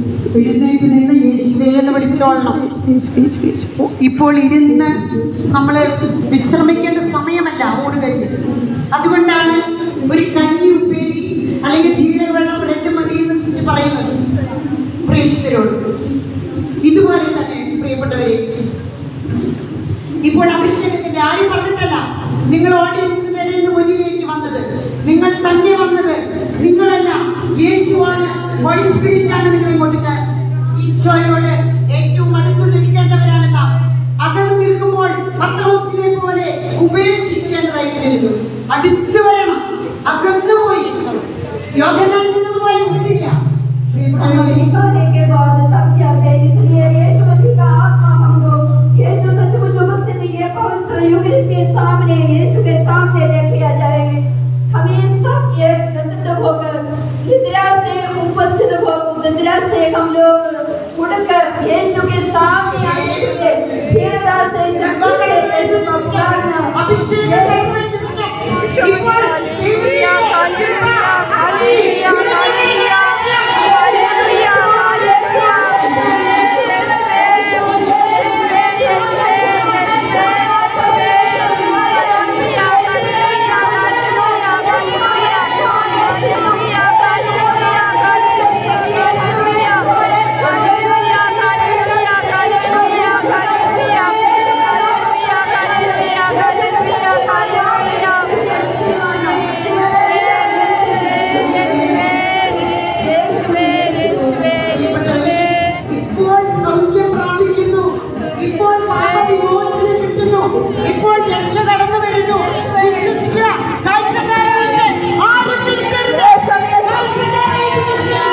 എഴുന്നേറ്റ് നിന്ന് യേശുവേ എന്ന് വിളിച്ചോളണം ഇപ്പോൾ ഇരുന്ന് നമ്മൾ വിശ്രമിക്കേണ്ട സമയമല്ല ഓട് കഴിഞ്ഞ് അതുകൊണ്ടാണ് ഒരു കഞ്ഞി ഉപ്പേരി അല്ലെങ്കിൽ ജീരകവെള്ളം ബ്രെഡ് മതി എന്ന് സിസ്റ്റർ പറയുന്നത് പ്രേക്ഷിതരോട് ഇതുപോലെ തന്നെ പ്രിയപ്പെട്ടവരെ ഇപ്പോൾ അഭിഷേകത്തിന്റെ ആരും പറഞ്ഞിട്ടല്ല നിങ്ങൾ ഓഡിയൻസിന്റെ ഇടയിൽ നിന്ന് മുന്നിലേക്ക് വന്നത് നിങ്ങൾ തന്നെ വന്നത് നിങ്ങളല്ല യേശുവാണ് ഹോളി സ്പിരിറ്റ് ആണ് നിങ്ങൾ ഇങ്ങോട്ട് ക- ഈശോയോട് ഏറ്റവും അടുത്ത് നിൽക്കേണ്ടവരാണ് നാം അകന്നു നിൽക്കുമ്പോൾ പത്രോസിനെ പോലെ ഉപേക്ഷിക്കേണ്ടതായിട്ട് വരുന്നു അടുത്ത് വരണം അകന്നുപോയി യോഗനാൽ നിന്നതുപോലെ നിന്നില്ല പ്രിയപ്പെട്ടവരെ, निकलने के बाद तब क्या गए इसलिए यीशु मसीह का आत्मा हमको यीशु सचमुच उपस्थिति ये पवित्र युग के सामने यीशु के सामने लेके आ जाएंगे हमें सब ये एकत्रित होकर निद्रा से उपस्थित हो निद्रा से हम लोग उठकर यीशु के सामने आने के लिए धीरता से शक्ति से यीशु का प्रार्थना അഭിഷേകം കഴിഞ്ഞ നിമിഷം ഇപ്പോൾ hallelujah hallelujah hallelujah hallelujah hallelujah ഇപ്പോൾ സൗഖ്യം പ്രാപിക്കുന്നു ഇപ്പോൾ പാപവിമോചനം കിട്ടുന്നു ഇപ്പോൾ രക്ഷ കടന്നു വരുന്നു വിശ്വസിക്കുക കാഴ്ചക്കാരായിട്ട് ആരും നിൽക്കരുത് കാഴ്ചക്കാരായിട്ട്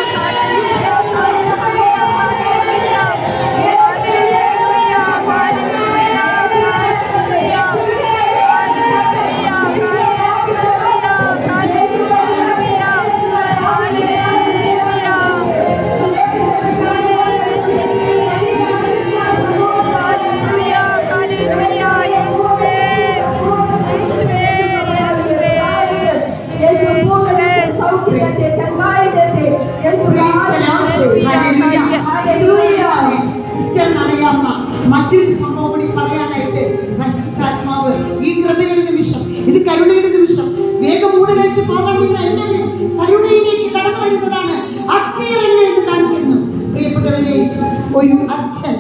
സിസ്റ്റർ അറിയാവുന്ന മറ്റൊരു സംഭവം കൂടി പറയാനായിട്ട് പരിശുദ്ധാത്മാവ് ഈ കൃപയുടെ നിമിഷം ഇത് കരുണയുടെ നിമിഷം വേഗം ഊണ് കഴിച്ച് പോകാൻ നിന്ന് എല്ലാവരും കരുണയിലേക്ക് കടന്നു വരുന്നതാണ് അഗ്നിയിറങ്ങി എന്ന് കാണിച്ചിരുന്നു പ്രിയപ്പെട്ടവരെ ഒരു അച്ഛൻ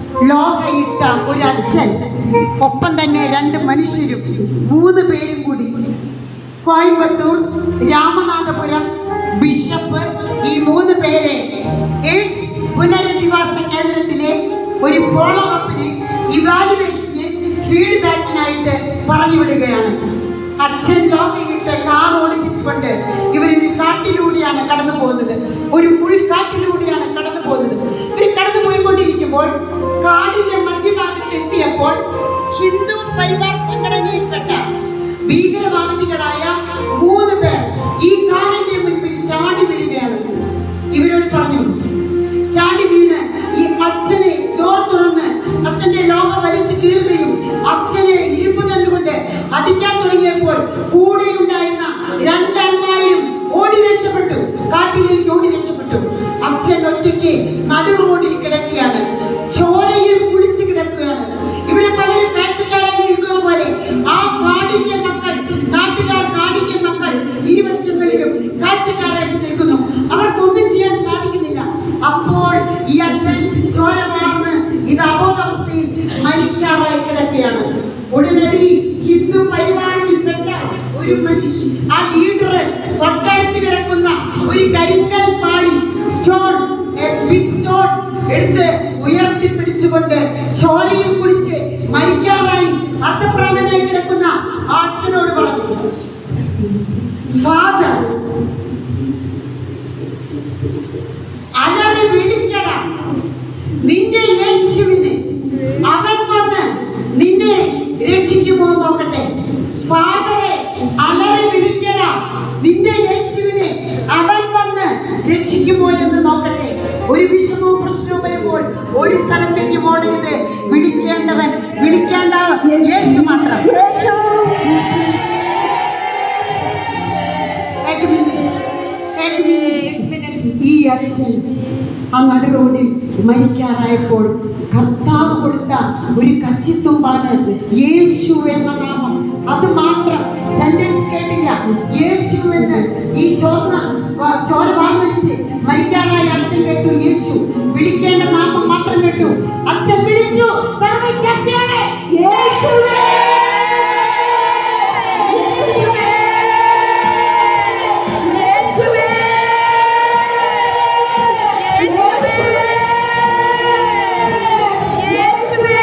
ലോഹയിട്ട ഒരു അച്ഛൻ ഒപ്പം തന്നെ രണ്ട് മനുഷ്യരും മൂന്ന് പേരും കൂടി കോയമ്പത്തൂർ രാമനാഥപുരം ബിഷപ്പ് ഈ മൂന്ന് പേരെ എയ്ഡ്സ് പുനരധിവാസ കേന്ദ്രത്തിലെ ഒരു ഫോളോ അപ്പിന് ഇവാലുവേഷന് ഫീഡ്ബാക്കിനായിട്ട് പറഞ്ഞു വിടുകയാണ് അച്ഛൻ ലോകയിട്ട് കാർ ഓടിപ്പിച്ചുകൊണ്ട് ഇവരൊരു കാട്ടിലൂടെയാണ് കടന്നു പോകുന്നത് ഒരു ഉൾക്കാട്ടിലൂടെയാണ് കടന്നു പോകുന്നത് ഇവർ കടന്നു പോയിക്കൊണ്ടിരിക്കുമ്പോൾ കാടിന്റെ മധ്യഭാഗത്ത് എത്തിയപ്പോൾ ഹിന്ദു പരിവാർ സംഘടനയിൽപ്പെട്ട ഭീകരവാദികളായ മൂന്ന് പേർ ഈ കാറിന്റെ മുൻപിൽ ചാടി വീഴുകയാണ് ഇവരോട് പറഞ്ഞു ചാടി വീണ് ഈ അച്ഛനെ ഡോർ തുറന്ന് അച്ഛന്റെ ലോക വലിച്ചു കീറുകയും അച്ഛനെ ഇരുമ്പ് തണ്ടുകൊണ്ട് അടിക്കാൻ തുടങ്ങിയപ്പോൾ കൂടെയുണ്ടായിരുന്ന രണ്ടന്മാരും ഓടി രക്ഷപ്പെട്ടു കാട്ടിലേക്ക് ഓടി രക്ഷപ്പെട്ടു അച്ഛൻ ഒറ്റയ്ക്ക് നടു റോഡിൽ കിടക്കുകയാണ് ചോരയിൽ കുളിച്ച് കിടക്കുകയാണ് ഇവിടെ പലരും കാഴ്ചക്കാരായി നിൽക്കുന്ന പോലെ ആ കാടിന്റെ മക്കൾ നാട്ടുകാർ കാടിന്റെ മക്കൾ ഇരുവശങ്ങളിലും കാഴ്ചക്കാരായിട്ട് നിൽക്കുന്നു അവർക്കൊന്നും ചെയ്യാൻ സാധിക്കുന്നില്ല അപ്പോൾ ഈ അച്ഛൻ ചോര മാർന്ന് ഇത് അബോധാവസ്ഥയിൽ മരിക്കാറായി കിടക്കുകയാണ് ഉടനടി ഹിന്ദു പരിവാറിൽപ്പെട്ട ഒരു മനുഷ്യൻ ആ ലീഡർ തൊട്ടടുത്ത് കിടക്കുന്ന ഒരു കരിങ്കൽ പാളി സ്റ്റോൺ ബിഗ് സ്റ്റോൺ എടുത്ത് ഉയർത്തിപ്പിടിച്ചുകൊണ്ട് ചോരയിൽ കുടിച്ച് മരിക്കാറായി അർദ്ധപ്രാണനായി കിടക്കുന്ന ആ അച്ഛനോട് പറഞ്ഞു ഫാദർ അലറി വിളിക്കട നിന്റെ യേശുവിനെ അവൻ വന്ന് നിന്നെ രക്ഷിക്കുമോ നോക്കട്ടെ ഫാദറെ അലറി വിളിക്കട നിന്റെ യേശുവിനെ അവൻ വന്ന് രക്ഷിക്കുമോ എന്ന് നോക്കട്ടെ ഒരു വിഷമവും പ്രശ്നവും വരുമ്പോൾ ഒരു സ്ഥലത്തേക്ക് ഓടരുത് വിളിക്കേണ്ടവൻ വിളിക്കേണ്ട യേശു മാത്രം एक मिनट एक मिनट ഈ അച്ഛൻ ആ നടു റോഡിൽ മരിക്കാറായപ്പോൾ കർത്താവ് കൊടുത്ത ഒരു കച്ചിത്തുമ്പാണ് യേശു എന്ന നാമം അത് മാത്രം സെന്റൻസ് കേട്ടില്ല യേശു എന്ന് ഈ ചോർന്ന വ- ചോര വാർന്നടിച്ച് മരിക്കാറായ അച്ഛൻ കേട്ടു യേശു വിളിക്കേണ്ട നാമം മാത്രം കേട്ടു അച്ഛൻ വിളിച്ചു സർവശക്തിയാണ് യേശുവേ യേശുവേ യേശുവേ യേശുവേ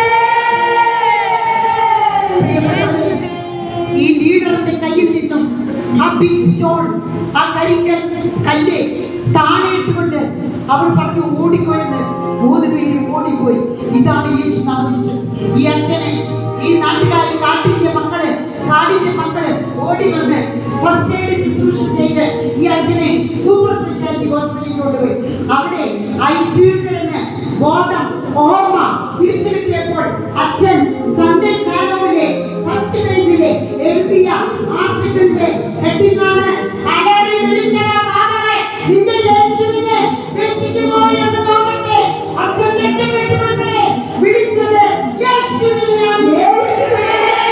യേശുവേ ഈ ലീഡറിന്റെ കയ്യിൽ നിന്നും ആ ബിഗ് സ്റ്റോൺ ആ കരിക്കൽ കല്ല് താഴെയിട്ടുകൊണ്ട് അവൾ പറഞ്ഞു ഓടിപ്പോയെന്ന് മൂന്ന് പേര് ഓടിപ്പോയി ഇതാണ് യേശു നാമവിളിച്ചത് ഈ അച്ഛനെ ഈ നാട്ടുകാരി കാട്ടിന്റെ മക്കള് കാടിന്റെ മക്കള് ഓടി വന്ന് ഫസ്റ്റ് എയ്ഡ് ശുശ്രൂഷ ചെയ്ത് ഈ അച്ഛനെ സൂപ്പർ സ്പെഷ്യാലിറ്റി ഹോസ്പിറ്റലിൽ കൊണ്ടുപോയി അവിടെ ഐ സിയിൽ കിടന്ന് ബോധം ഓർമ്മ തിരിച്ചു കിട്ടിയപ്പോൾ അച്ഛൻ സൺഡേ ഷാലോവിലെ ഫസ്റ്റ് പേജിലെ എഴുതിയ ആർട്ടിക്കിളിന്റെ ഹെഡിങ്ങാണ് "അലറി വിളിക്കണ ഫാദറെ, നിന്റെ യേശുവിനെ രക്ഷിക്കുമോ എന്ന് നോക്കട്ടെ അച്ഛൻ രക്ഷപ്പെട്ടു മക്കളെ വിളിച്ചത് യേശുവിനെയാണ് യേശുവേ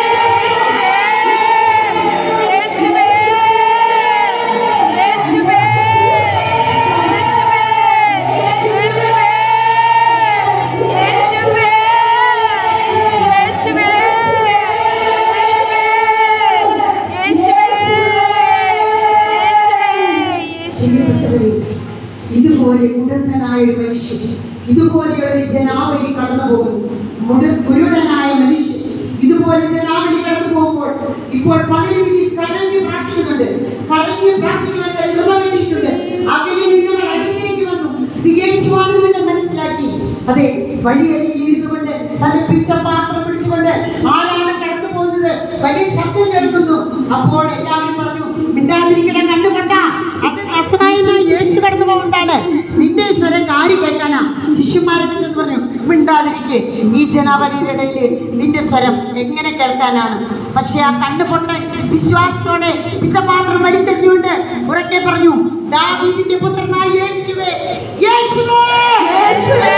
യേശുവേ യേശുവേ യേശുവേ യേശുവേ യേശുവേ യേശുവേ പ്രിയപ്പെട്ടവരെ, ഇതുപോലെ മുടന്തനായ ഒരു മനുഷ്യൻ ഇതുപോലെയുള്ള ഒരു ജനാവലി കടന്നു പോകുന്നു മുട കുരുടനായ മനുഷ്യൻ ഇതുപോലെ ജനാവലി കടന്നു പോകുമ്പോൾ ഇപ്പോൾ പലരും ഇതിൽ കരഞ്ഞു പ്രാർത്ഥിക്കുന്നുണ്ട് കരഞ്ഞു പ്രാർത്ഥിക്കുമെന്ന് കൃപ കിട്ടിയിട്ടുണ്ട് അകലെ നിന്നവർ അടുത്തേക്ക് വന്നു ഇത് യേശുവാണെന്ന് നിങ്ങൾ മനസ്സിലാക്കി അതെ വഴിയരികിൽ ഇരുന്നുകൊണ്ട് തന്റെ പിച്ചപാത്രം പിടിച്ചുകൊണ്ട് ആരാണ് കടന്നു പോകുന്നത് വലിയ ശബ്ദം കേൾക്കുന്നു അപ്പോൾ എല്ലാവരും പറഞ്ഞു മിണ്ടാതിരിക്കണം കണ്ടുകൊണ്ട അത് നസറായെന്ന യേശു കടന്നു പോകുന്നതാണ് നിന്റെ സ്വരം ആര് കേൾക്കാനാ ശിഷ്യന്മാരൊക്കെ ചെന്ന് പറഞ്ഞു മിണ്ടാതിരിക്കെ ഈ ജനാവലിയുടെ ഇടയിൽ നിന്റെ സ്വരം എങ്ങനെ കേൾക്കാനാണ് പക്ഷെ ആ കണ്ണുപൊട്ടൻ വിശ്വാസത്തോടെ പിച്ചപാത്രം വലിച്ചെറിഞ്ഞുകൊണ്ട് ഉറക്കെ പറഞ്ഞു ദാവീദിന്റെ പുത്രനായ യേശുവേ യേശുവേ യേശുവേ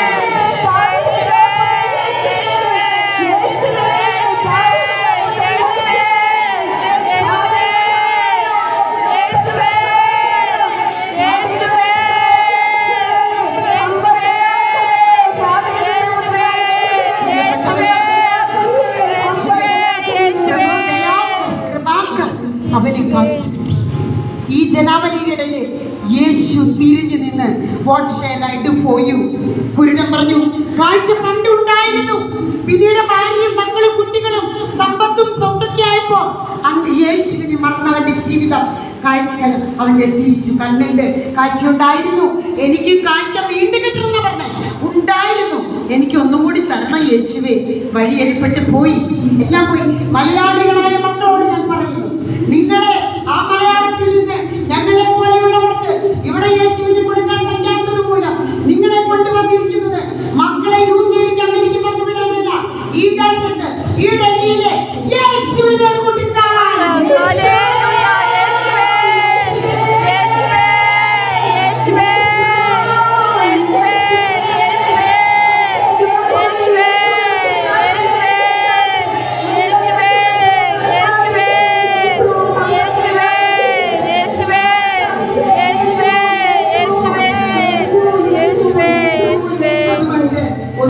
കൃപാകർ അവനെ കാണിച്ചു ഈ ജനാവലിയുടെ ഇടയിൽ യേശു തിരിഞ്ഞു നിന്ന് what shall I do for you കുരുടൻ പറഞ്ഞു കാഴ്ച പണ്ടുണ്ടായിരുന്നു പിന്നീട് ഭാര്യയും മക്കളും കുട്ടികളും സമ്പത്തും സ്വത്തൊക്കെ ആയപ്പോ അന്ന് യേശുവിനെ മറന്നവന്റെ ജീവിതം കാഴ്ച അവന്റെ തിരിച്ചു കണ്ണുണ്ട് കാഴ്ച ഉണ്ടായിരുന്നു എനിക്ക് കാഴ്ച വീണ്ടും കിട്ടണമെന്ന് പറഞ്ഞേ ഉണ്ടായിരുന്നു എനിക്ക് ഒന്നും കൂടി തരണം യേശുവേ വഴിയരിപ്പെട്ട് പോയി എല്ലാം പോയി മലയാളികളായ മക്കളോട് ഞാൻ പറയുന്നു നിങ്ങളെ ആ മലയാളത്തിൽ നിന്ന് ഞങ്ങളെ പോലെയുള്ളവർക്ക് ഇവിടെ യേശു